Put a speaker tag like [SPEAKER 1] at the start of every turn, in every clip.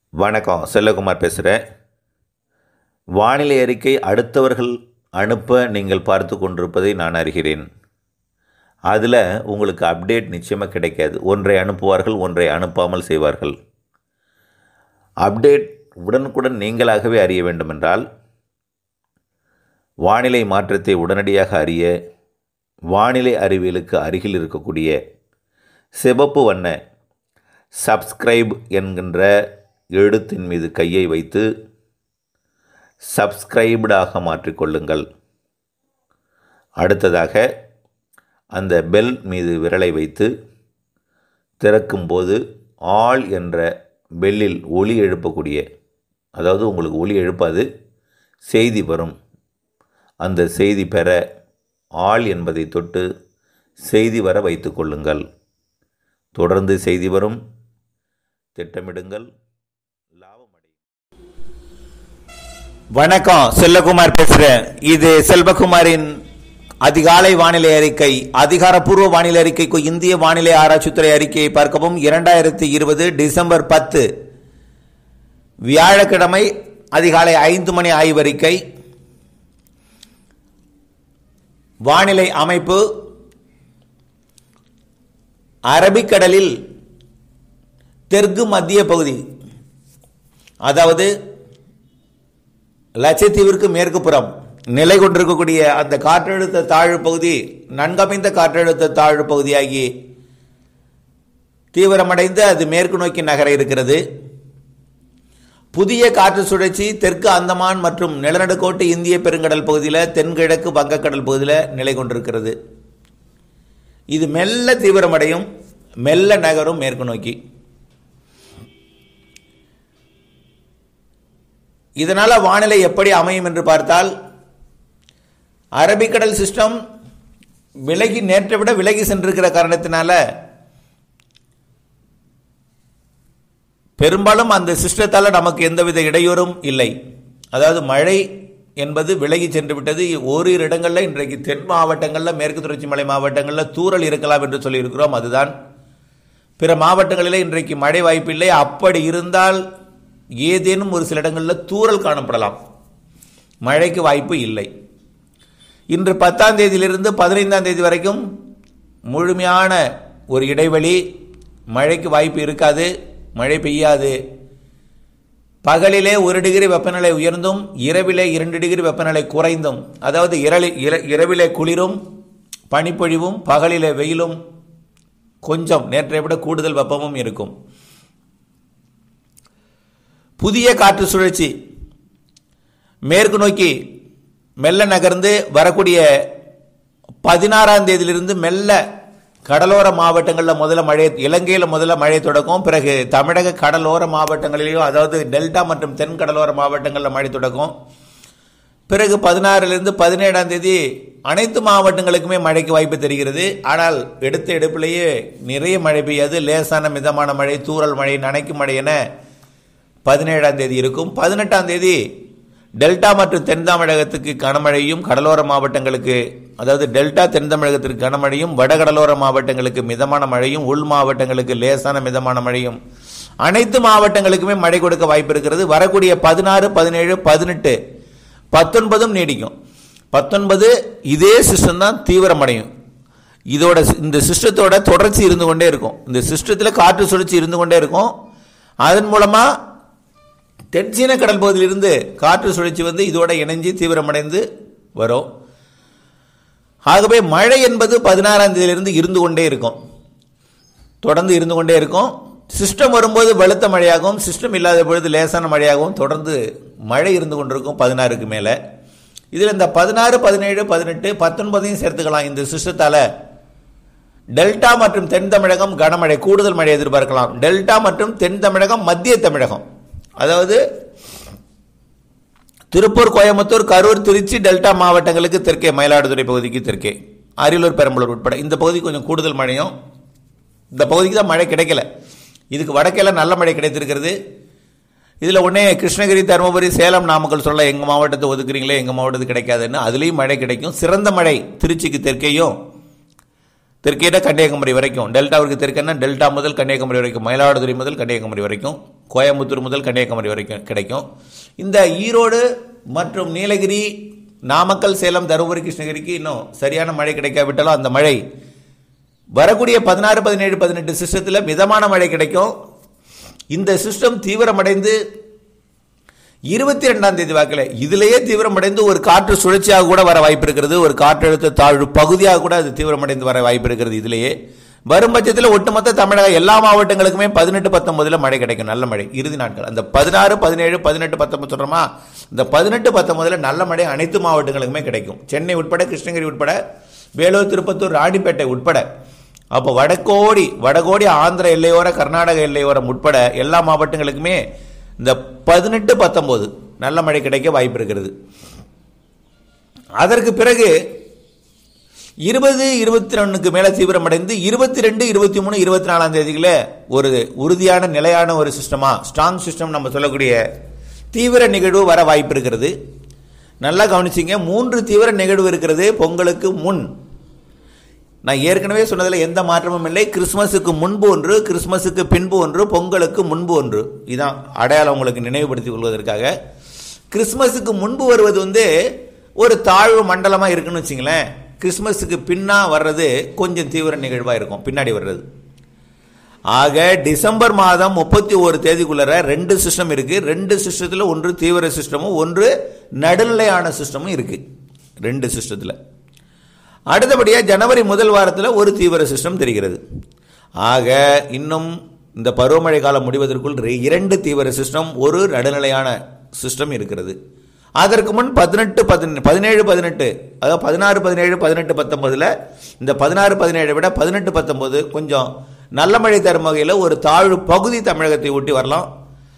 [SPEAKER 1] வணக்கம் செல்லகுமார் பேசுகிறேன் வானிலை அறிக்கை அடுத்தவர்கள் அனுப்ப நீங்கள் பார்த்து கொண்டிருப்பதை நான் அறிகிறேன் அதில் உங்களுக்கு அப்டேட் நிச்சயமாக கிடைக்காது ஒன்றை அனுப்புவார்கள் ஒன்றை அனுப்பாமல் செய்வார்கள் அப்டேட் உடனுக்குடன் நீங்களாகவே அறிய வேண்டுமென்றால் வானிலை மாற்றத்தை உடனடியாக அறிய வானிலை அறிவியலுக்கு அருகில் இருக்கக்கூடிய சிவப்பு வண்ண சப்ஸ்கிரைப் என்கின்ற எழுத்தின் மீது கையை வைத்து சப்ஸ்கிரைப்டாக மாற்றிக்கொள்ளுங்கள் அடுத்ததாக அந்த பெல் மீது விரலை வைத்து திறக்கும்போது ஆல் என்ற பெல்லில் ஒலி எழுப்பக்கூடிய அதாவது உங்களுக்கு ஒலி எழுப்பாது செய்தி வரும் அந்த செய்தி பெற ஆள் என்பதை தொட்டு செய்தி வர வைத்து கொள்ளுங்கள் தொடர்ந்து செய்தி வரும் திட்டமிடுங்கள் லாபம் அடையும்
[SPEAKER 2] வணக்கம் செல்லகுமார் பேசுறேன் இது செல்வகுமாரின் அதிகாலை வானிலை அறிக்கை அதிகாரப்பூர்வ வானிலை அறிக்கைக்கு இந்திய வானிலை ஆராய்ச்சித்துறை அறிக்கையை பார்க்கவும் இரண்டாயிரத்தி இருபது டிசம்பர் பத்து வியாழக்கிழமை அதிகாலை ஐந்து மணி ஆய்வறிக்கை வானிலை அமைப்பு அரபிக்கடலில் தெற்கு மத்திய பகுதி அதாவது லட்சத்தீவிற்கு மேற்கு புறம் நிலை கொண்டிருக்கக்கூடிய அந்த காற்றழுத்த தாழ்வு பகுதி நன்கமைந்த காற்றழுத்த தாழ்வு பகுதியாகி தீவிரமடைந்து அது மேற்கு நோக்கி நகர இருக்கிறது புதிய காற்று சுழற்சி தெற்கு அந்தமான் மற்றும் நிலநடுக்கோட்டு இந்திய பெருங்கடல் பகுதியில் தென்கிழக்கு வங்கக்கடல் பகுதியில் நிலை கொண்டிருக்கிறது இது மெல்ல தீவிரமடையும் மெல்ல நகரும் மேற்கு நோக்கி இதனால வானிலை எப்படி அமையும் என்று பார்த்தால் அரபிக்கடல் சிஸ்டம் விலகி நேற்றை விட விலகி சென்றிருக்கிற காரணத்தினால பெரும்பாலும் அந்த சிஸ்டத்தால் நமக்கு எந்தவித இடையூறும் இல்லை அதாவது மழை என்பது விலகி சென்று விட்டது ஓரிரு இடங்களில் இன்றைக்கு தென் மாவட்டங்களில் மேற்கு தொடர்ச்சி மலை மாவட்டங்களில் தூறல் இருக்கலாம் என்று சொல்லியிருக்கிறோம் அதுதான் பிற மாவட்டங்களிலே இன்றைக்கு மழை வாய்ப்பில்லை அப்படி இருந்தால் ஏதேனும் ஒரு சில இடங்களில் தூறல் காணப்படலாம் மழைக்கு வாய்ப்பு இல்லை இன்று பத்தாம் தேதியிலிருந்து பதினைந்தாம் தேதி வரைக்கும் முழுமையான ஒரு இடைவெளி மழைக்கு வாய்ப்பு இருக்காது மழை பெய்யாது பகலிலே ஒரு டிகிரி வெப்பநிலை உயர்ந்தும் இரவிலே இரண்டு டிகிரி வெப்பநிலை குறைந்தும் அதாவது இரலி இர- இரவிலே குளிரும் பனிப்பொழிவும் பகலிலே வெயிலும் கொஞ்சம் நேற்றை விட கூடுதல் வெப்பமும் இருக்கும் புதிய காற்று சுழற்சி மேற்கு நோக்கி மெல்ல நகர்ந்து வரக்கூடிய பதினாறாம் தேதியிலிருந்து மெல்ல கடலோர மாவட்டங்களில் முதல்ல மழை இலங்கையில் முதல்ல மழை தொடக்கும் பிறகு தமிழக கடலோர மாவட்டங்களிலும் அதாவது டெல்டா மற்றும் தென் கடலோர மாவட்டங்களில் மழை தொடக்கும் பிறகு பதினாறிலிருந்து பதினேழாம் தேதி அனைத்து மாவட்டங்களுக்குமே மழைக்கு வாய்ப்பு தெரிகிறது ஆனால் எடுத்த எடுப்பிலேயே நிறைய மழை பெய்யாது லேசான மிதமான மழை தூறல் மழை நனைக்கும் மழை என பதினேழாம் தேதி இருக்கும் பதினெட்டாம் தேதி டெல்டா மற்றும் தென் தமிழகத்துக்கு கனமழையும் கடலோர மாவட்டங்களுக்கு அதாவது டெல்டா தென் தமிழகத்திற்கு கனமழையும் வடகடலோர மாவட்டங்களுக்கு மிதமான மழையும் உள் மாவட்டங்களுக்கு லேசான மிதமான மழையும் அனைத்து மாவட்டங்களுக்குமே மழை கொடுக்க வாய்ப்பு இருக்கிறது வரக்கூடிய பதினாறு பதினேழு பதினெட்டு பத்தொன்பதும் நீடிக்கும் பத்தொன்பது இதே சிஸ்டம் தான் தீவிரமடையும் இதோட இந்த சிஸ்டத்தோட தொடர்ச்சி இருந்து கொண்டே இருக்கும் இந்த சிஸ்டத்தில் காற்று சுழற்சி இருந்து கொண்டே இருக்கும் அதன் மூலமா தென்சீன கடல் பகுதியிலிருந்து காற்று சுழற்சி வந்து இதோட இணைஞ்சு தீவிரமடைந்து வரும் ஆகவே மழை என்பது பதினாறாம் தேதியிலிருந்து இருந்து கொண்டே இருக்கும் தொடர்ந்து இருந்து கொண்டே இருக்கும் சிஸ்டம் வரும்போது வெளுத்த மழையாகவும் சிஸ்டம் இல்லாத பொழுது லேசான மழையாகவும் தொடர்ந்து மழை இருந்து கொண்டிருக்கும் பதினாறுக்கு மேலே இதில் இந்த பதினாறு பதினேழு பதினெட்டு பத்தொன்பதையும் சேர்த்துக்கலாம் இந்த சிஸ்டத்தால் டெல்டா மற்றும் தென் தமிழகம் கனமழை கூடுதல் மழை எதிர்பார்க்கலாம் டெல்டா மற்றும் தென் தமிழகம் மத்திய தமிழகம் அதாவது திருப்பூர் கோயம்புத்தூர் கரூர் திருச்சி டெல்டா மாவட்டங்களுக்கு தெற்கே மயிலாடுதுறை பகுதிக்கு தெற்கே அரியலூர் பெரம்பலூர் உட்பட இந்த பகுதி கொஞ்சம் கூடுதல் மழையும் இந்த பகுதிக்கு தான் மழை கிடைக்கல இதுக்கு வடக்கெல்லாம் நல்ல மழை கிடைத்திருக்கிறது இதில் உடனே கிருஷ்ணகிரி தருமபுரி சேலம் நாமக்கல் சொல்ல எங்கள் மாவட்டத்தை ஒதுக்குறீங்களே எங்கள் மாவட்டத்துக்கு கிடைக்காதுன்னு அதுலேயும் மழை கிடைக்கும் சிறந்த மழை திருச்சிக்கு தெற்கேயும் தெற்கேட கன்னியாகுமரி வரைக்கும் டெல்டாவிற்கு தெற்கேன்னா டெல்டா முதல் கன்னியாகுமரி வரைக்கும் மயிலாடுதுறை முதல் கன்னியாகுமரி வரைக்கும் கோயம்புத்தூர் முதல் கன்னியாகுமரி வரைக்கும் கிடைக்கும் இந்த ஈரோடு மற்றும் நீலகிரி நாமக்கல் சேலம் தருமபுரி கிருஷ்ணகிரிக்கு இன்னும் சரியான மழை கிடைக்காவிட்டாலும் அந்த மழை வரக்கூடிய பதினாறு பதினேழு பதினெட்டு சிஸ்டத்தில் மிதமான மழை கிடைக்கும் இந்த சிஸ்டம் தீவிரமடைந்து இருபத்தி ரெண்டாம் தேதி வாக்கில் இதிலேயே தீவிரமடைந்து ஒரு காற்று சுழற்சியாக கூட வர வாய்ப்பு இருக்கிறது ஒரு காற்றழுத்த தாழ்வு பகுதியாக கூட அது தீவிரமடைந்து வர வாய்ப்பு இருக்கிறது இதிலேயே வரும் பட்சத்தில் ஒட்டுமொத்த தமிழக எல்லா மாவட்டங்களுக்குமே பதினெட்டு பத்தொன்பதுல மழை கிடைக்கும் நல்ல மழை இறுதி நாட்கள் அந்த பதினாறு பதினேழு பதினெட்டு பத்தொன்பது சொல்றோமா இந்த பதினெட்டு பத்தொன்பதுல நல்ல மழை அனைத்து மாவட்டங்களுக்குமே கிடைக்கும் சென்னை உட்பட கிருஷ்ணகிரி உட்பட வேலூர் திருப்பத்தூர் ராணிப்பேட்டை உட்பட அப்போ வடகோடி வடகோடி ஆந்திர எல்லையோர கர்நாடக எல்லையோரம் உட்பட எல்லா மாவட்டங்களுக்குமே இந்த பதினெட்டு பத்தொன்பது நல்ல மழை கிடைக்க வாய்ப்பு இருக்கிறது அதற்கு பிறகு இருபது இருபத்தி ரெண்டுக்கு மேலே தீவிரமடைந்து இருபத்தி ரெண்டு இருபத்தி மூணு இருபத்தி நாலாம் தேதிகளில் ஒரு உறுதியான நிலையான ஒரு சிஸ்டமா ஸ்ட்ராங் சிஸ்டம் நம்ம சொல்லக்கூடிய தீவிர நிகழ்வு வர வாய்ப்பு இருக்கிறது நல்லா கவனிச்சிங்க மூன்று தீவிர நிகழ்வு இருக்கிறது பொங்கலுக்கு முன் நான் ஏற்கனவே சொன்னதில் எந்த மாற்றமும் இல்லை கிறிஸ்மஸுக்கு முன்பு ஒன்று கிறிஸ்மஸுக்கு பின்பு ஒன்று பொங்கலுக்கு முன்பு ஒன்று இதான் அடையாளம் உங்களுக்கு நினைவுபடுத்திக் கொள்வதற்காக கிறிஸ்மஸுக்கு முன்பு வருவது வந்து ஒரு தாழ்வு மண்டலமாக இருக்குன்னு வச்சிங்களேன் கிறிஸ்மஸுக்கு பின்னா வர்றது கொஞ்சம் தீவிர நிகழ்வாக இருக்கும் பின்னாடி வர்றது ஆக டிசம்பர் மாதம் முப்பத்தி ஒரு தேதிக்குள்ளர ரெண்டு சிஸ்டம் இருக்கு ரெண்டு சிஸ்டத்தில் ஒன்று தீவிர சிஸ்டமும் ஒன்று நடுநிலையான சிஸ்டமும் இருக்கு ரெண்டு சிஸ்டத்தில் அடுத்தபடியாக ஜனவரி முதல் வாரத்தில் ஒரு தீவிர சிஸ்டம் தெரிகிறது ஆக இன்னும் இந்த பருவமழை காலம் முடிவதற்குள் ரெ- இரண்டு தீவிர சிஸ்டம் ஒரு நடுநிலையான சிஸ்டம் இருக்கிறது அதற்கு முன் பதினெட்டு பதினெட்டு பதினேழு பதினெட்டு அதாவது பதினாறு பதினேழு பதினெட்டு பத்தொன்பதில் இந்த பதினாறு பதினேழை விட பதினெட்டு பத்தொன்பது கொஞ்சம் நல்ல மழை தரும் வகையில் ஒரு தாழ்வு பகுதி தமிழகத்தை ஒட்டி வரலாம்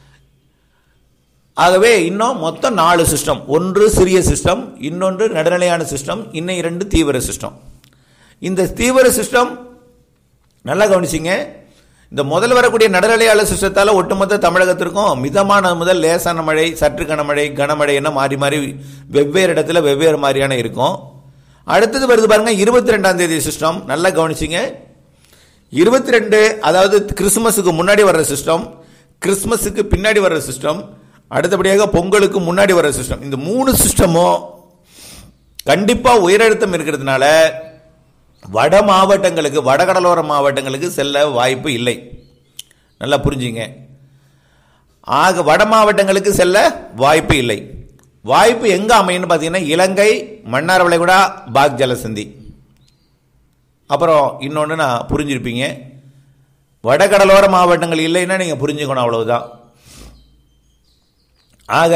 [SPEAKER 2] ஆகவே இன்னும் மொத்தம் நாலு சிஸ்டம் ஒன்று சிறிய சிஸ்டம் இன்னொன்று நடுநிலையான சிஸ்டம் இன்னும் இரண்டு தீவிர சிஸ்டம் இந்த தீவிர சிஸ்டம் நல்லா கவனிச்சிங்க இந்த முதல் வரக்கூடிய நடுநிலையாள சிஸ்டத்தால் ஒட்டுமொத்த தமிழகத்திற்கும் மிதமான முதல் லேசான மழை சற்று கனமழை கனமழை என மாறி மாறி வெவ்வேறு இடத்துல வெவ்வேறு மாதிரியான இருக்கும் அடுத்தது வருது பாருங்க இருபத்தி ரெண்டாம் தேதி சிஸ்டம் நல்லா கவனிச்சிங்க இருபத்தி ரெண்டு அதாவது கிறிஸ்துமஸுக்கு முன்னாடி வர்ற சிஸ்டம் கிறிஸ்துமஸுக்கு பின்னாடி வர்ற சிஸ்டம் அடுத்தபடியாக பொங்கலுக்கு முன்னாடி வர்ற சிஸ்டம் இந்த மூணு சிஸ்டமும் கண்டிப்பா உயரழுத்தம் இருக்கிறதுனால வட மாவட்டங்களுக்கு வடகடலோர மாவட்டங்களுக்கு செல்ல வாய்ப்பு இல்லை நல்லா புரிஞ்சுங்க ஆக வட மாவட்டங்களுக்கு செல்ல வாய்ப்பு இல்லை வாய்ப்பு எங்க அமையும்னு பார்த்தீங்கன்னா இலங்கை மன்னார் வளைகுடா பாக் ஜலசந்தி அப்புறம் இன்னொன்று நான் புரிஞ்சிருப்பீங்க வடகடலோர மாவட்டங்கள் இல்லைன்னா நீங்கள் புரிஞ்சுக்கணும் அவ்வளவுதான் ஆக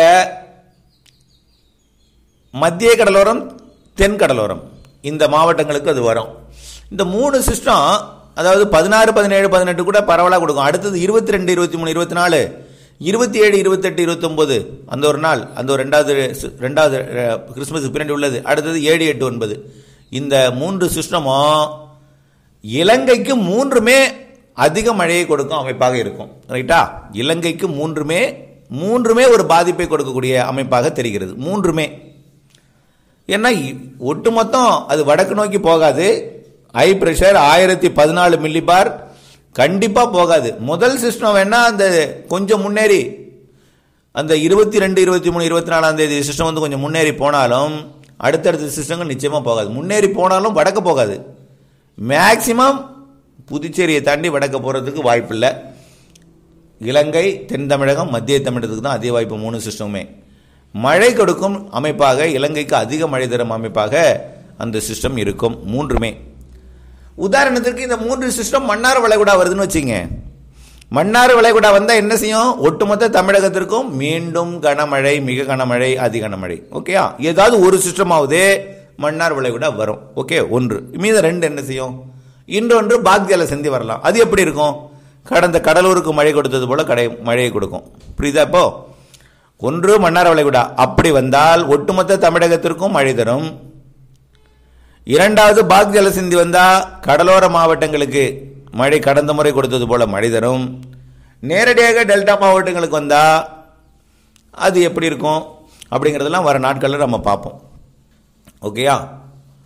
[SPEAKER 2] மத்திய கடலோரம் தென் கடலோரம் இந்த மாவட்டங்களுக்கு அது வரும் இந்த மூணு சிஸ்டம் அதாவது பதினாறு பதினேழு பதினெட்டு கூட பரவலாக கொடுக்கும் அடுத்தது இருபத்தி ரெண்டு இருபத்தி மூணு இருபத்தி நாலு இருபத்தி ஏழு இருபத்தெட்டு இருபத்தொம்போது அந்த ஒரு நாள் அந்த ஒரு ரெண்டாவது சி- ரெண்டாவது அஹ், கிறிஸ்மஸுக்கு பின்னாடி உள்ளது அடுத்தது ஏழு எட்டு ஒன்பது இந்த மூன்று சிஸ்டமும் இலங்கைக்கு மூன்றுமே அதிக மழையை கொடுக்கும் அமைப்பாக இருக்கும் ரைட்டா இலங்கைக்கு மூன்றுமே மூன்றுமே ஒரு பாதிப்பை கொடுக்கக்கூடிய அமைப்பாக தெரிகிறது மூன்றுமே ஏன்னா இ- ஒட்டுமொத்தம் அது வடக்கு நோக்கி போகாது ஹை பிரஷர் ஆயிரத்தி பதினாலு மில்லி பார் கண்டிப்பா போகாது முதல் சிஸ்டம் வேணா அந்த கொஞ்சம் முன்னேறி அந்த இருபத்தி ரெண்டு இருபத்தி மூணு இருபத்தி நாலாம் தேதி சிஸ்டம் வந்து கொஞ்சம் முன்னேறி போனாலும் அடுத்தடுத்த சிஸ்டங்கள் நிச்சயமா போகாது முன்னேறி போனாலும் வடக்க போகாது மேக்சிமம் புதுச்சேரியை தாண்டி வடக்க போறதுக்கு வாய்ப்பில்லை இலங்கை தென் தமிழகம் மத்திய தமிழகத்துக்கு தான் அதிக வாய்ப்பு மூணு சிஸ்டமுமே மழை கொடுக்கும் அமைப்பாக இலங்கைக்கு அதிக மழை தரும் அமைப்பாக அந்த சிஸ்டம் இருக்கும் மூன்றுமே உதாரணத்திற்கு இந்த மூன்று சிஸ்டம் மன்னார் வளைகுடா வருதுன்னு வச்சுங்க மன்னார் வளைகுடா வந்தால் என்ன செய்யும் ஒட்டுமொத்த தமிழகத்திற்கும் மீண்டும் கனமழை மிக கனமழை அதி கனமழை ஓகேயா ஏதாவது ஒரு சிஸ்டமாவது மன்னார் வளைகுடா வரும் ஓகே ஒன்று மீத ரெண்டு என்ன செய்யும் இன்னொன்று பாக்ஜல சந்தி வரலாம் அது எப்படி இருக்கும் கடந்த கடலூருக்கு மழை கொடுத்தது போல கடை மழையை கொடுக்கும் புரியுதா இப்போ ஒன்று மன்னார் வளைகுடா அப்படி வந்தால் ஒட்டுமொத்த தமிழகத்திற்கும் மழை தரும் இரண்டாவது பாக் ஜலசிந்தி வந்தா கடலோர மாவட்டங்களுக்கு மழை கடந்த முறை கொடுத்தது போல மழை தரும் நேரடியாக டெல்டா மாவட்டங்களுக்கு வந்தா அது எப்படி இருக்கும் அப்படிங்கிறதெல்லாம் வர நாட்களில் நம்ம பார்ப்போம் ஓகேயா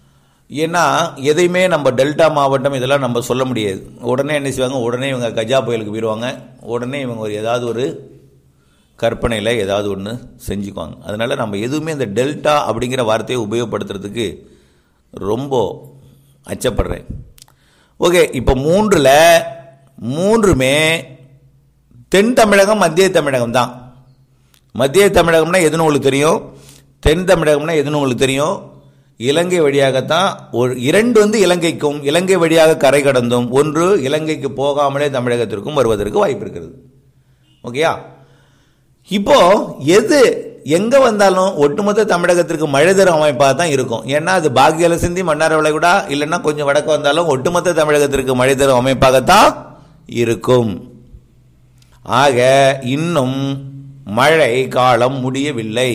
[SPEAKER 2] ஏன்னா எதையுமே நம்ம டெல்டா மாவட்டம் இதெல்லாம் நம்ம சொல்ல முடியாது உடனே என்ன செய்வாங்க உடனே இவங்க கஜா புயலுக்கு போயிடுவாங்க உடனே இவங்க ஒரு ஏதாவது ஒரு கற்பனையில் ஏதாவது ஒன்று செஞ்சுக்குவாங்க அதனால் நம்ம எதுவுமே இந்த டெல்டா அப்படிங்கிற வார்த்தையை உபயோகப்படுத்துறதுக்கு ரொம்ப அச்சப்படுறேன் ஓகே இப்போ மூன்றில் மூன்றுமே தென் தமிழகம் மத்திய தமிழகம் தான் மத்திய தமிழகம்னா எதுன்னு உங்களுக்கு தெரியும் தென் தமிழகம்னா எதுன்னு உங்களுக்கு தெரியும் இலங்கை வழியாகத்தான் ஒரு இரண்டு வந்து இலங்கைக்கும் இலங்கை வழியாக கரை கடந்தும் ஒன்று இலங்கைக்கு போகாமலே தமிழகத்திற்கும் வருவதற்கு வாய்ப்பு இருக்கிறது ஓகேயா இப்போ எது எங்க வந்தாலும் ஒட்டுமொத்த தமிழகத்திற்கு மழை தரும் அமைப்பாக தான் இருக்கும் ஏன்னா அது பாக்கியல சிந்தி மன்னார விளைகுடா இல்லைன்னா கொஞ்சம் வடக்கு வந்தாலும் ஒட்டுமொத்த தமிழகத்திற்கு மழை தரும் அமைப்பாகத்தான் இருக்கும் ஆக இன்னும் மழை காலம் முடியவில்லை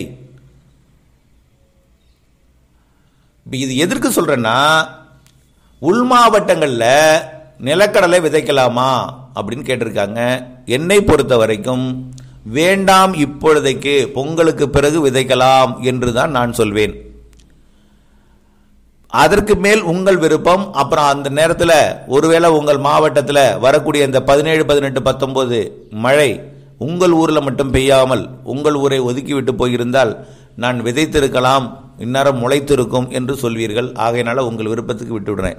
[SPEAKER 2] இப்ப இது எதற்கு சொல்றேன்னா உள் மாவட்டங்களில் நிலக்கடலை விதைக்கலாமா அப்படின்னு கேட்டிருக்காங்க என்னை பொறுத்த வரைக்கும் வேண்டாம் இப்பொழுதைக்கு பொங்கலுக்கு பிறகு விதைக்கலாம் என்று தான் நான் சொல்வேன் அதற்கு மேல் உங்கள் விருப்பம் அப்புறம் அந்த நேரத்தில் ஒருவேளை உங்கள் மாவட்டத்தில் வரக்கூடிய இந்த பதினேழு பதினெட்டு பத்தொன்பது மழை உங்கள் ஊரில் மட்டும் பெய்யாமல் உங்கள் ஊரை ஒதுக்கிவிட்டு போயிருந்தால் நான் விதைத்திருக்கலாம் இந்நேரம் முளைத்திருக்கும் என்று சொல்வீர்கள் ஆகையினால உங்கள் விருப்பத்துக்கு விட்டு விடுறேன்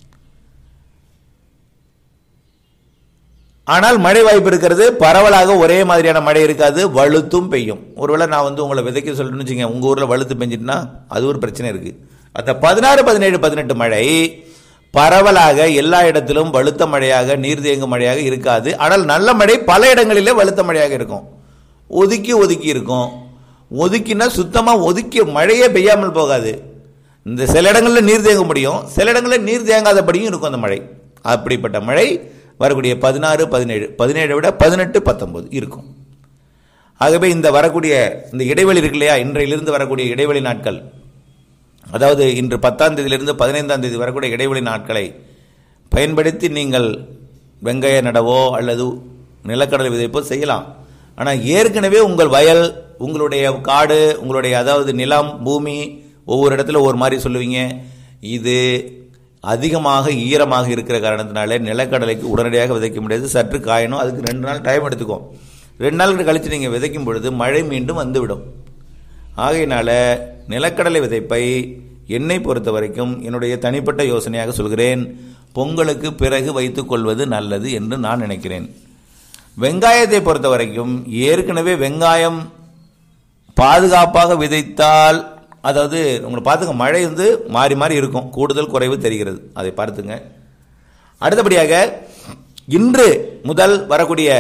[SPEAKER 2] ஆனால் மழை வாய்ப்பு இருக்கிறது பரவலாக ஒரே மாதிரியான மழை இருக்காது வலுத்தும் பெய்யும் ஒருவேளை நான் வந்து உங்களை விதைக்க சொல்லணும்னு வச்சுங்க உங்க ஊர்ல வலுத்து பெஞ்சிட்டுனா அது ஒரு பிரச்சனை இருக்கு அந்த பதினாறு பதினேழு பதினெட்டு மழை பரவலாக எல்லா இடத்திலும் வலுத்த மழையாக நீர் தேங்கும் மழையாக இருக்காது ஆனால் நல்ல மழை பல இடங்களிலே வலுத்த மழையாக இருக்கும் ஒதுக்கி ஒதுக்கி இருக்கும் ஒதுக்கினா சுத்தமா ஒதுக்கி மழையே பெய்யாமல் போகாது இந்த சில இடங்களில் நீர் தேங்க முடியும் சில இடங்களில் நீர் தேங்காதபடியும் இருக்கும் அந்த மழை அப்படிப்பட்ட மழை வரக்கூடிய பதினாறு பதினேழு பதினேழை விட பதினெட்டு பத்தொன்பது இருக்கும் ஆகவே இந்த வரக்கூடிய இந்த இடைவெளி இருக்கு இல்லையா இன்றையிலிருந்து வரக்கூடிய இடைவெளி நாட்கள் அதாவது இன்று பத்தாம் தேதியிலிருந்து பதினைந்தாம் தேதி வரக்கூடிய இடைவெளி நாட்களை பயன்படுத்தி நீங்கள் வெங்காய நடவோ அல்லது நிலக்கடலை விதைப்போ செய்யலாம் ஆனால் ஏற்கனவே உங்கள் வயல் உங்களுடைய காடு உங்களுடைய அதாவது நிலம் பூமி ஒவ்வொரு இடத்துல ஒவ்வொரு மாதிரி சொல்லுவீங்க இது அதிகமாக ஈரமாக இருக்கிற காரணத்தினால நிலக்கடலைக்கு உடனடியாக விதைக்க முடியாது சற்று காயணும் அதுக்கு ரெண்டு நாள் டைம் எடுத்துக்கும் ரெண்டு நாள் கழித்து நீங்கள் விதைக்கும் பொழுது மழை மீண்டும் வந்துவிடும் ஆகையினால நிலக்கடலை விதைப்பை என்னை பொறுத்த வரைக்கும் என்னுடைய தனிப்பட்ட யோசனையாக சொல்கிறேன் பொங்கலுக்கு பிறகு வைத்துக் கொள்வது நல்லது என்று நான் நினைக்கிறேன் வெங்காயத்தை பொறுத்த வரைக்கும் ஏற்கனவே வெங்காயம் பாதுகாப்பாக விதைத்தால் அதாவது உங்களை பார்த்துங்க மழை வந்து மாறி மாறி இருக்கும் கூடுதல் குறைவு தெரிகிறது அதை பார்த்துங்க அடுத்தபடியாக இன்று முதல் வரக்கூடிய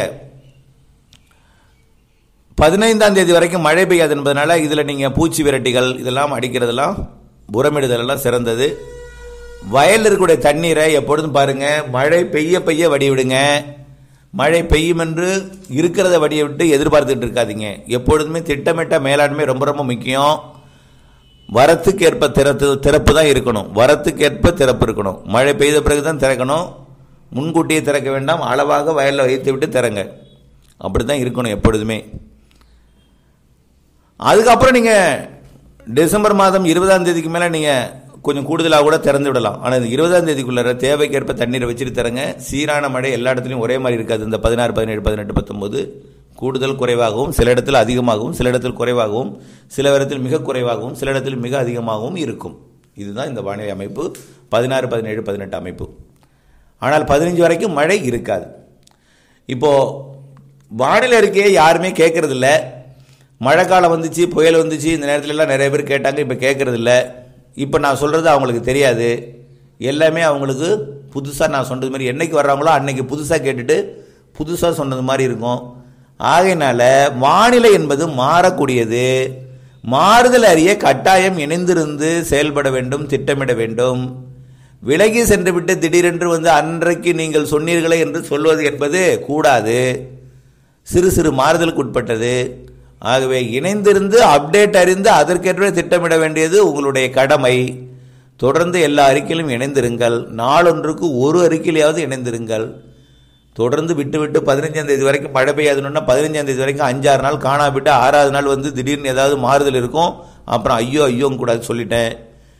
[SPEAKER 2] பதினைந்தாம் தேதி வரைக்கும் மழை பெய்யாது என்பதனால இதில் நீங்கள் பூச்சி விரட்டிகள் இதெல்லாம் அடிக்கிறதெல்லாம் உரமிடுதல் எல்லாம் சிறந்தது வயலில் இருக்கக்கூடிய தண்ணீரை எப்பொழுதும் பாருங்க மழை பெய்ய பெய்ய வடி விடுங்க மழை பெய்யும் என்று இருக்கிறத வடியை விட்டு எதிர்பார்த்துட்டு இருக்காதீங்க எப்பொழுதுமே திட்டமிட்ட மேலாண்மை ரொம்ப ரொம்ப முக்கியம் வரத்துக்கு ஏற்ப திறத்து திறப்பு தான் இருக்கணும் வரத்துக்கு ஏற்ப திறப்பு இருக்கணும் மழை பெய்த பிறகு தான் திறக்கணும் முன்கூட்டியே திறக்க வேண்டாம் அளவாக வயலில் வைத்து விட்டு திறங்க அப்படி தான் இருக்கணும் எப்பொழுதுமே அதுக்கப்புறம் நீங்கள் டிசம்பர் மாதம் இருபதாம் தேதிக்கு மேலே நீங்கள் கொஞ்சம் கூடுதலாக கூட திறந்து விடலாம் ஆனால் இந்த இருபதாம் தேதிக்குள்ள தேவைக்கேற்ப தண்ணீரை வச்சுட்டு தரங்க சீரான மழை எல்லா இடத்துலையும் ஒரே மாதிரி இருக்காது இந்த பதினாறு பதினேழு பதினெட்டு பத்தொம்போது கூடுதல் குறைவாகவும் சில இடத்தில் அதிகமாகவும் சில இடத்தில் குறைவாகவும் சில இடத்தில் மிக குறைவாகவும் சில இடத்தில் மிக அதிகமாகவும் இருக்கும் இதுதான் இந்த வானிலை அமைப்பு பதினாறு பதினேழு பதினெட்டு அமைப்பு ஆனால் பதினஞ்சு வரைக்கும் மழை இருக்காது இப்போ வானிலை அறிக்கையை யாருமே கேட்கறதில்ல மழை காலம் வந்துச்சு புயல் வந்துச்சு இந்த நேரத்துல எல்லாம் நிறைய பேர் கேட்டாங்க இப்போ கேட்கறதில்ல இப்போ நான் சொல்கிறது அவங்களுக்கு தெரியாது எல்லாமே அவங்களுக்கு புதுசாக நான் சொன்னது மாதிரி என்னைக்கு வர்றாங்களோ அன்னைக்கு புதுசாக கேட்டுட்டு புதுசாக சொன்னது மாதிரி இருக்கும் ஆகையினால வானிலை என்பது மாறக்கூடியது மாறுதல் அறிய கட்டாயம் இணைந்திருந்து செயல்பட வேண்டும் திட்டமிட வேண்டும் விலகி சென்றுவிட்டு திடீரென்று வந்து அன்றைக்கு நீங்கள் சொன்னீர்களே என்று சொல்வது என்பது கூடாது சிறு சிறு மாறுதலுக்கு உட்பட்டது ஆகவே இணைந்திருந்து அப்டேட் அறிந்து அதற்கேற்ற திட்டமிட வேண்டியது உங்களுடைய கடமை தொடர்ந்து எல்லா அறிக்கையிலும் இணைந்திருங்கள் நாளொன்றுக்கு ஒரு அறிக்கையிலையாவது இணைந்திருங்கள் தொடர்ந்து விட்டு விட்டு பதினஞ்சாம் தேதி வரைக்கும் மழை பெய்யாதுன்னா பதினஞ்சாம் தேதி வரைக்கும் அஞ்சாறு நாள் காணாவிட்டு ஆறாவது நாள் வந்து திடீர்னு ஏதாவது மாறுதல் இருக்கும் அப்புறம் ஐயோ ஐயோங்க கூடாது சொல்லிட்டேன்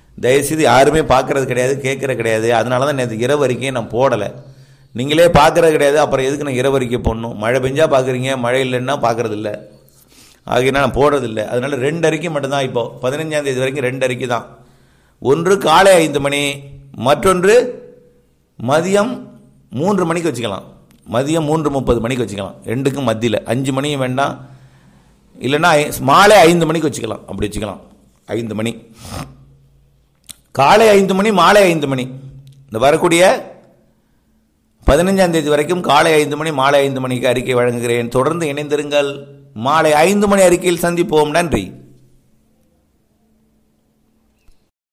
[SPEAKER 2] தயவுசெய்து யாருமே பார்க்கறது கிடையாது கேட்கறது கிடையாது அதனால தான் நேற்று இரவு அறிக்கையை நான் போடலை நீங்களே பார்க்கறது கிடையாது அப்புறம் எதுக்கு நான் இரவு அறிக்கை போடணும் மழை பெஞ்சா பார்க்குறீங்க மழை இல்லைன்னா பார்க்கறது இல்லை ஆகையினா நான் போடுறதில்லை அதனால ரெண்டு அறிக்கை மட்டும்தான் இப்போ பதினஞ்சாம் தேதி வரைக்கும் ரெண்டு அறிக்கை தான் ஒன்று காலை ஐந்து மணி மற்றொன்று மதியம் மூன்று மணிக்கு வச்சுக்கலாம் மதியம் மூன்று முப்பது மணிக்கு வச்சுக்கலாம் ரெண்டுக்கும் மத்தியில் அஞ்சு மணியும் வேண்டாம் இல்லைன்னா ஐ- மாலை ஐந்து மணிக்கு வச்சுக்கலாம் அப்படி வச்சுக்கலாம் ஐந்து மணி காலை ஐந்து மணி மாலை ஐந்து மணி இந்த வரக்கூடிய பதினஞ்சாம் தேதி வரைக்கும் காலை ஐந்து மணி மாலை ஐந்து மணிக்கு அறிக்கை வழங்குகிறேன் தொடர்ந்து இணைந்திருங்கள் மாலை ஐந்து மணி அறிக்கையில் சந்திப்போம் நன்றி